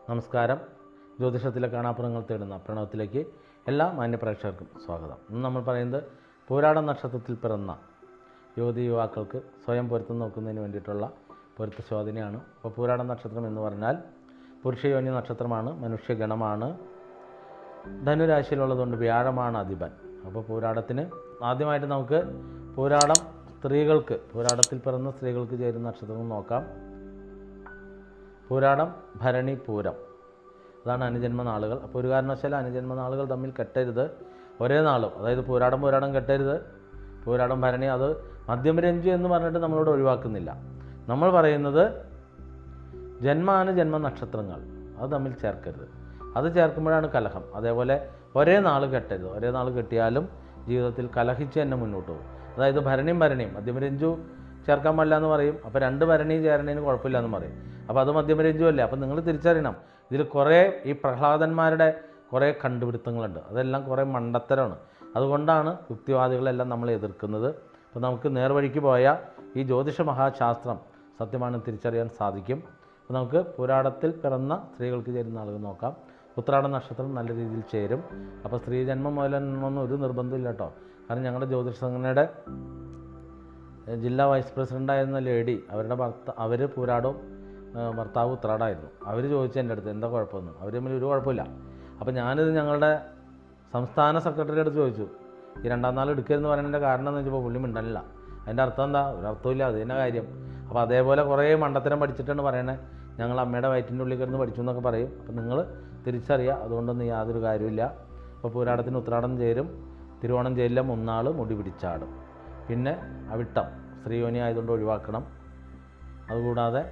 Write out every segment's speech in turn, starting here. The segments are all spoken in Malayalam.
നമസ്കാരം ജ്യോതിഷത്തിലെ കാണാപ്പുറങ്ങൾ തേടുന്ന പ്രണവത്തിലേക്ക് എല്ലാ മാന്യപ്രേക്ഷകർക്കും സ്വാഗതം ഇന്ന് നമ്മൾ പറയുന്നത് പൂരാട നക്ഷത്രത്തിൽ പിറന്ന യുവതി യുവാക്കൾക്ക് സ്വയം പൊരുത്തം നോക്കുന്നതിന് വേണ്ടിയിട്ടുള്ള പൊരുത്ത ശോധനയാണ് അപ്പോൾ പൂരാട നക്ഷത്രം എന്ന് പറഞ്ഞാൽ പുരുഷയോനി നക്ഷത്രമാണ് മനുഷ്യഗണമാണ് ധനുരാശിയിലുള്ളതുകൊണ്ട് വ്യാഴമാണ് അധിപൻ അപ്പോൾ പൂരാടത്തിന് ആദ്യമായിട്ട് നമുക്ക് പൂരാടം സ്ത്രീകൾക്ക് പൂരാടത്തിൽ പിറന്ന സ്ത്രീകൾക്ക് ചേരുന്ന നക്ഷത്രങ്ങൾ നോക്കാം പൂരാടം ഭരണി പൂരം അതാണ് അനുജന്മ നാളുകൾ അപ്പോൾ ഒരു കാരണവശാലും അനുജന്മ നാളുകൾ തമ്മിൽ കെട്ടരുത് ഒരേ നാളും അതായത് പൂരാടം പൂരാടം കെട്ടരുത് പൂരാടം ഭരണി അത് മധ്യമരഞ്ജു എന്ന് പറഞ്ഞിട്ട് നമ്മളോട് ഒഴിവാക്കുന്നില്ല നമ്മൾ പറയുന്നത് ജന്മാന ജന്മ നക്ഷത്രങ്ങൾ അത് തമ്മിൽ ചേർക്കരുത് അത് ചേർക്കുമ്പോഴാണ് കലഹം അതേപോലെ ഒരേ നാൾ കെട്ടരുത് ഒരേ നാൾ കെട്ടിയാലും ജീവിതത്തിൽ കലഹിച്ച് തന്നെ മുന്നോട്ട് പോകും അതായത് ഭരണിയും ഭരണിയും മധ്യമരഞ്ജു ചേർക്കാൻ പാടില്ല എന്ന് പറയും അപ്പോൾ രണ്ട് ഭരണിയും ചേരണേന് കുഴപ്പമില്ല എന്ന് പറയും അപ്പോൾ അത് മധ്യമരഞ്ജു അല്ലേ അപ്പോൾ നിങ്ങൾ തിരിച്ചറിയണം ഇതിൽ കുറേ ഈ പ്രഹ്ലാദന്മാരുടെ കുറേ കണ്ടുപിടുത്തങ്ങളുണ്ട് അതെല്ലാം കുറേ മണ്ടത്തരമാണ് അതുകൊണ്ടാണ് യുക്തിവാദികളെല്ലാം നമ്മൾ എതിർക്കുന്നത് അപ്പോൾ നമുക്ക് നേർവഴിക്ക് പോയ ഈ ജ്യോതിഷ മഹാശാസ്ത്രം സത്യമാണെന്ന് തിരിച്ചറിയാൻ സാധിക്കും അപ്പോൾ നമുക്ക് പുരാടത്തിൽ പിറന്ന സ്ത്രീകൾക്ക് ചേരുന്ന ആളുകൾ നോക്കാം ഉത്രാട നക്ഷത്രം നല്ല രീതിയിൽ ചേരും അപ്പോൾ സ്ത്രീജന്മം മുതലെന്നൊന്നും ഒരു നിർബന്ധമില്ല കേട്ടോ കാരണം ഞങ്ങളുടെ ജ്യോതിഷ സംഘടനയുടെ ഏഹ്, ജില്ലാ വൈസ് പ്രസിഡൻ്റായിരുന്ന ലേഡി അവരുടെ ഭർത്ത അവർ പൂരാടവും ഏഹ്, ഭർത്താവ് ഉത്രാടായിരുന്നു അവർ ചോദിച്ചു എൻ്റെ അടുത്ത് എന്താ കുഴപ്പമൊന്നും അവർ തമ്മിൽ ഒരു കുഴപ്പമില്ല അപ്പോൾ ഞാനിത് ഞങ്ങളുടെ സംസ്ഥാന സെക്രട്ടറിയുടെ അടുത്ത് ചോദിച്ചു ഈ രണ്ടാം നാൾ എടുക്കരുതെന്ന് പറയുന്നതിൻ്റെ കാരണം എന്ന് വെച്ചപ്പോൾ പുള്ളി മിണ്ടനില്ല അതിൻ്റെ അർത്ഥം എന്താ ഒരു അർത്ഥമില്ല അത് തന്നെ കാര്യം അപ്പോൾ അതേപോലെ കുറേ മണ്ടത്തരം പഠിച്ചിട്ടാണ് പറയണേ ഞങ്ങൾ അമ്മയുടെ വയറ്റിൻ്റെ ഉള്ളിൽ കിടന്ന് പഠിച്ചു എന്നൊക്കെ പറയും അപ്പോൾ നിങ്ങൾ തിരിച്ചറിയുക അതുകൊണ്ടൊന്നും യാതൊരു കാര്യമില്ല അപ്പോൾ പൂരാടത്തിന് ഉത്രാടം ചേരും തിരുവോണം ചേരില്ല മുന്നാൾ മുടി പിടിച്ചാടും പിന്നെ അവിട്ടം സ്ത്രീയോനി ആയതുകൊണ്ട് ഒഴിവാക്കണം അതുകൂടാതെ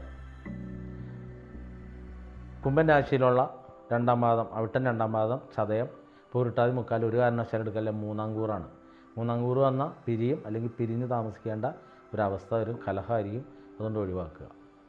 കുംഭൻ രാശിയിലുള്ള രണ്ടാം പാദം അവിട്ടൻ രണ്ടാം പാദം ചതയം പൂരിട്ടാതി മുക്കാൽ ഒരു കാരണവശാലും എടുക്കല്ല മൂന്നാം കൂറാണ് മൂന്നാം കൂറ് വന്നാൽ പിരിയും അല്ലെങ്കിൽ പിരിഞ്ഞ് താമസിക്കേണ്ട ഒരവസ്ഥ വരും കലഹമായിരിക്കും അതുകൊണ്ട് ഒഴിവാക്കുക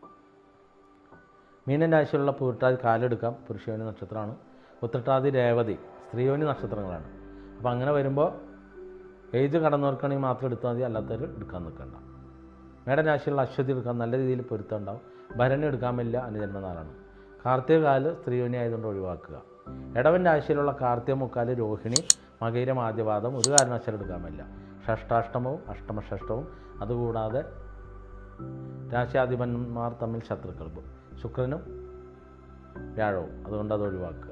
മീനൻ രാശിയിലുള്ള പൂരിട്ടാതി കാലെടുക്കാം പുരുഷയോനി നക്ഷത്രമാണ് ഉത്രട്ടാതി രേവതി സ്ത്രീയോനി നക്ഷത്രങ്ങളാണ് അപ്പോൾ അങ്ങനെ വരുമ്പോൾ ഏജ് കടന്നവർക്കാണെങ്കിൽ മാത്രം എടുത്താൽ മതി അല്ലാത്തവർ എടുക്കാൻ നിൽക്കണ്ട മേടൻ രാശിയുള്ള അശ്വതി എടുക്കാൻ നല്ല രീതിയിൽ പൊരുത്തം ഉണ്ടാവും ഭരണി എടുക്കാൻ പറ്റില്ല അനുജന്മനാളാണ് കാർത്തിക കാല് സ്ത്രീയോനി ആയതുകൊണ്ട് ഒഴിവാക്കുക ഇടവൻ രാശിയിലുള്ള കാർത്തിക മുക്കാല് രോഹിണി മകയിരം ആദ്യപാദം ഒരു കാരണവശാലും എടുക്കാൻ പറ്റില്ല ഷഷ്ടാഷ്ടമവും അഷ്ടമഷഷ്ടവും അതുകൂടാതെ രാശിയാധിപന്മാർ തമ്മിൽ ശത്രുക്കൾ ശുക്രനും വ്യാഴവും അതുകൊണ്ട് അത് ഒഴിവാക്കുക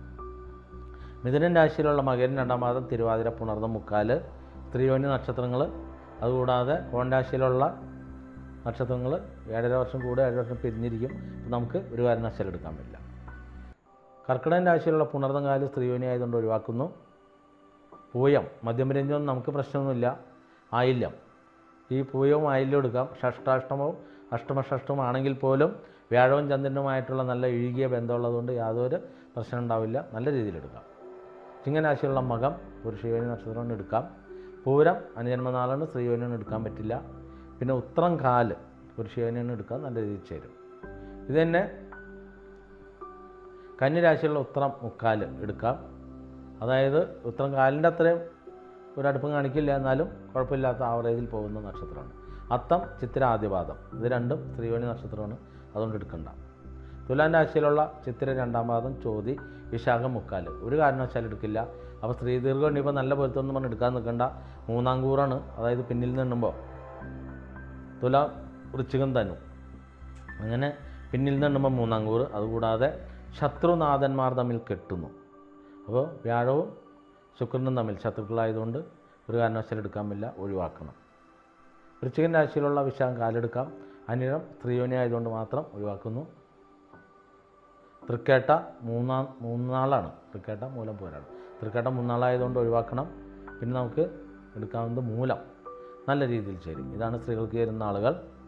മിഥുനൻ രാശിയിലുള്ള മകരൻ രണ്ടാം പാദം തിരുവാതിര പുണർന്ന മുക്കാല് സ്ത്രീയോനി നക്ഷത്രങ്ങൾ അതുകൂടാതെ കോൺ രാശിയിലുള്ള നക്ഷത്രങ്ങൾ ഏഴര വർഷം കൂടെ ഏഴര വർഷം പിരിഞ്ഞിരിക്കും അപ്പോൾ നമുക്ക് ഒരു കാരണവശാലും എടുക്കാൻ പറ്റില്ല കർക്കിടകൻ രാശിയിലുള്ള പുണർന്നം കാല് സ്ത്രീയോനി ആയതുകൊണ്ട് ഒഴിവാക്കുന്നു പൂയം മധ്യമരഞ്ജനം നമുക്ക് പ്രശ്നമൊന്നുമില്ല ആയില്യം ഈ പൂയവും ആയില്യം എടുക്കാം ഷഷ്ടാഷ്ടമവും അഷ്ടമഷഷ്ടവും ആണെങ്കിൽ പോലും വ്യാഴവും ചന്ദ്രനുമായിട്ടുള്ള നല്ല ഇഴുകിയ ബന്ധമുള്ളതുകൊണ്ട് യാതൊരു പ്രശ്നം ഉണ്ടാവില്ല നല്ല രീതിയിൽ എടുക്കാം ചിങ്ങരാശിയുള്ള മകം പുരുഷയോനി നക്ഷത്രം എടുക്കാം പൂരം അനുജന്മനാളാണ് സ്ത്രീയോനിയാണ് എടുക്കാൻ പറ്റില്ല പിന്നെ ഉത്രം കാല് പുരുഷയോനിയാണ് എടുക്കാൻ നല്ല രീതിയിൽ ചേരും ഇത് തന്നെ കന്യരാശിയുള്ള ഉത്രം മുക്കാല് എടുക്കാം അതായത് ഉത്രം കാലിൻ്റെ അത്രയും ഒരടുപ്പം കാണിക്കില്ല എന്നാലും കുഴപ്പമില്ലാത്ത ആവറേജിൽ പോകുന്ന നക്ഷത്രമാണ് അത്തം ചിത്തിര ആദ്യപാദം ഇത് രണ്ടും സ്ത്രീയോനി നക്ഷത്രമാണ് അതുകൊണ്ട് എടുക്കണ്ട തുലാൻ രാശിയിലുള്ള ചിത്തിര രണ്ടാം പാദം ചോതി വിശാഖം മുക്കാല് ഒരു കാരണവശാലും എടുക്കില്ല അപ്പോൾ സ്ത്രീ ദീർഘം ഇപ്പോൾ നല്ല പൊരുത്തം എന്ന് പറഞ്ഞ് എടുക്കാൻ നിൽക്കണ്ട മൂന്നാം കൂറാണ് അതായത് പിന്നിൽ നിന്ന് എണ്ണുമ്പോൾ തുല വൃശ്ചികം തന്നു അങ്ങനെ പിന്നിൽ നിന്ന് എണ്ണുമ്പോൾ മൂന്നാം കൂറ് അതുകൂടാതെ ശത്രുനാഥന്മാർ തമ്മിൽ കെട്ടുന്നു അപ്പോൾ വ്യാഴവും ശുക്രനും തമ്മിൽ ശത്രുക്കളായതുകൊണ്ട് ഒരു കാരണവശാലും എടുക്കാൻ പറ്റില്ല ഒഴിവാക്കണം വൃശ്ചികൻ രാശിയിലുള്ള വിശാഖം കാലെടുക്കാം അനിഴം സ്ത്രീയോനി ആയതുകൊണ്ട് മാത്രം ഒഴിവാക്കുന്നു തൃക്കേട്ട മൂന്നാം മൂന്നാളാണ് തൃക്കേട്ട മൂലം പോരാണ് തൃക്കേട്ട മൂന്നാളായതുകൊണ്ട് ഒഴിവാക്കണം പിന്നെ നമുക്ക് എടുക്കാവുന്നത് മൂലം നല്ല രീതിയിൽ ചേരും ഇതാണ് സ്ത്രീകൾക്ക് ചേരുന്ന ആളുകൾ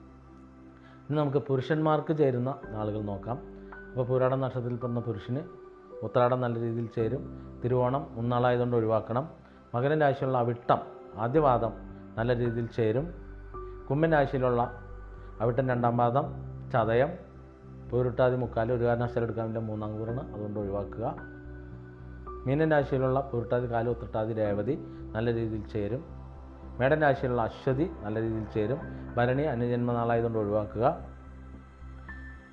ഇനി നമുക്ക് പുരുഷന്മാർക്ക് ചേരുന്ന നാളുകൾ നോക്കാം അപ്പോൾ പുരാടം നക്ഷത്രത്തിൽ പിറന്ന പുരുഷന് ഉത്രാടം നല്ല രീതിയിൽ ചേരും തിരുവോണം മൂന്നാളായതുകൊണ്ട് ഒഴിവാക്കണം മകരൻ രാശിയുള്ള അവിട്ടം ആദ്യപാദം നല്ല രീതിയിൽ ചേരും കുംഭൻ രാശിയിലുള്ള അവിട്ടം രണ്ടാം പാദം ചതയം പൂരുട്ടാതി മുക്കാൽ ഒരു കാരണവശാലും എടുക്കാനില്ല മൂന്നാം കൂറാണ് അതുകൊണ്ട് ഒഴിവാക്കുക മീനൻ രാശിയിലുള്ള പൂരുട്ടാതി കാല് ഉത്രട്ടാതി രേവതി നല്ല രീതിയിൽ ചേരും മേടൻ രാശിയിലുള്ള അശ്വതി നല്ല രീതിയിൽ ചേരും ഭരണി അനുജന്മനാളായതുകൊണ്ട് ഒഴിവാക്കുക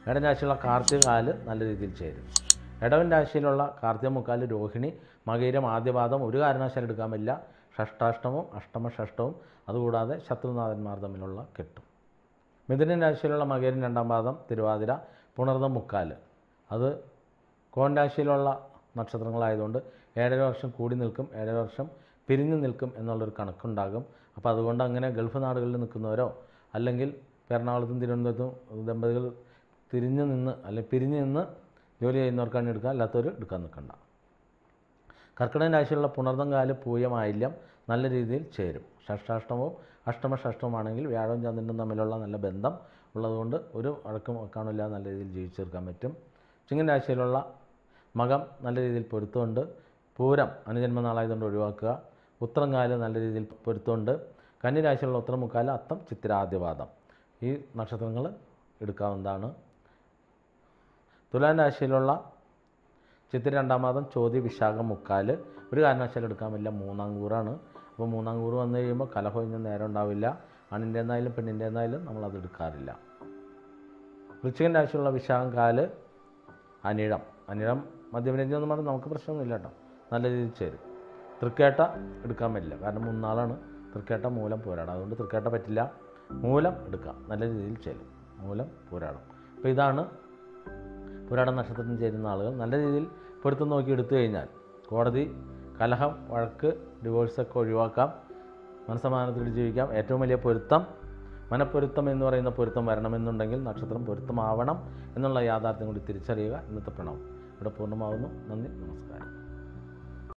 ഇടൻ രാശിയുള്ള കാർത്തിക കാല് നല്ല രീതിയിൽ ചേരും ഇടവൻ രാശിയിലുള്ള കാർത്തിക മുക്കാല് രോഹിണി മകയിരം ആദ്യപാദം ഒരു കാരണവശാലും എടുക്കാൻ പറ്റില്ല ഷഷ്ടാഷ്ടമവും അഷ്ടമ ഷഷ്ടവും അതുകൂടാതെ ശത്രുനാഥന്മാർ തമ്മിലുള്ള കെട്ടും മിഥുനൻ രാശിയിലുള്ള മകയിരം രണ്ടാം പാദം തിരുവാതിര പുണർന്ന മുക്കാല് അത് കോൺ രാശിയിലുള്ള നക്ഷത്രങ്ങളായതുകൊണ്ട് ഏഴര വർഷം കൂടി നിൽക്കും ഏഴര വർഷം പിരിഞ്ഞു നിൽക്കും എന്നുള്ളൊരു കണക്കുണ്ടാകും അപ്പോൾ അതുകൊണ്ട് അങ്ങനെ ഗൾഫ് നാടുകളിൽ നിൽക്കുന്നവരോ അല്ലെങ്കിൽ എറണാകുളത്തും തിരുവനന്തപുരത്തും ദമ്പതികൾ തിരിഞ്ഞു നിന്ന് അല്ലെങ്കിൽ പിരിഞ്ഞു നിന്ന് ജോലി ചെയ്യുന്നവർക്കാണ് എടുക്കുക അല്ലാത്തവർ എടുക്കാൻ നിൽക്കണ്ട കർക്കിടക രാശിയിലുള്ള പുണർദം കാല് പൂയമായില്യം നല്ല രീതിയിൽ ചേരും ഷഷ്ടാഷ്ടമവും അഷ്ടമ ഷഷ്ടവുമാണെങ്കിൽ വ്യാഴവും ചന്ദ്രനും തമ്മിലുള്ള നല്ല ബന്ധം ഉള്ളതുകൊണ്ട് ഒരു വഴക്കും വെക്കാണില്ല നല്ല രീതിയിൽ ജീവിച്ചെടുക്കാൻ പറ്റും ചിങ്ങൻ രാശിയിലുള്ള മകം നല്ല രീതിയിൽ പൊരുത്തമുണ്ട് പൂരം അനുജന്മനാളായതുകൊണ്ട് ഒഴിവാക്കുക ഉത്രം കാല് നല്ല രീതിയിൽ പൊരുത്തമുണ്ട് കന്നിരാശിയിലുള്ള ഉത്തരം മുക്കാല് അത്തം ചിത്തിരാദ്യപാദം ഈ നക്ഷത്രങ്ങൾ എടുക്കാവുന്നതാണ് തുലാം രാശിയിലുള്ള ചിത്തിര രണ്ടാം മാസം ചോദ്യ വിശാഖം മുക്കാല് ഒരു കാരണവശാലും എടുക്കാൻ പറ്റില്ല മൂന്നാം കൂറാണ് അപ്പോൾ മൂന്നാം കൂറ് വന്നു കഴിയുമ്പോൾ കലഹൊഴിഞ്ഞ നേരം ഉണ്ടാവില്ല ആണിൻ്റെ എന്നായാലും പെണ്ണിൻ്റെ എന്നായാലും നമ്മളത് എടുക്കാറില്ല വൃശ്ചികൻ രാശിയുള്ള വിശാഖം കാല് അനിഴം അനിഴം മധ്യമരഞ്ജം എന്ന് പറഞ്ഞാൽ നമുക്ക് പ്രശ്നമൊന്നുമില്ല കേട്ടോ നല്ല രീതിയിൽ ചേരും തൃക്കേട്ട എടുക്കാൻ പറ്റില്ല കാരണം മൂന്നാളാണ് തൃക്കേട്ട മൂലം പോരാടം അതുകൊണ്ട് തൃക്കേട്ട പറ്റില്ല മൂലം എടുക്കാം നല്ല രീതിയിൽ ചേരും മൂലം പോരാടം അപ്പോൾ ഇതാണ് പുരാട നക്ഷത്രത്തിന് ചേരുന്ന ആളുകൾ നല്ല രീതിയിൽ പൊരുത്തം നോക്കി എടുത്തു കഴിഞ്ഞാൽ കോടതി കലഹം വഴക്ക് ഡിവോഴ്സൊക്കെ ഒഴിവാക്കാം മനസ്സമാനത്തിൽ ജീവിക്കാം ഏറ്റവും വലിയ പൊരുത്തം മനപ്പൊരുത്തം എന്ന് പറയുന്ന പൊരുത്തം വരണമെന്നുണ്ടെങ്കിൽ നക്ഷത്രം പൊരുത്തമാവണം എന്നുള്ള യാഥാർത്ഥ്യം കൂടി തിരിച്ചറിയുക ഇന്നത്തെ പ്രണവം ഇവിടെ പൂർണ്ണമാവുന്നു നന്ദി നമസ്കാരം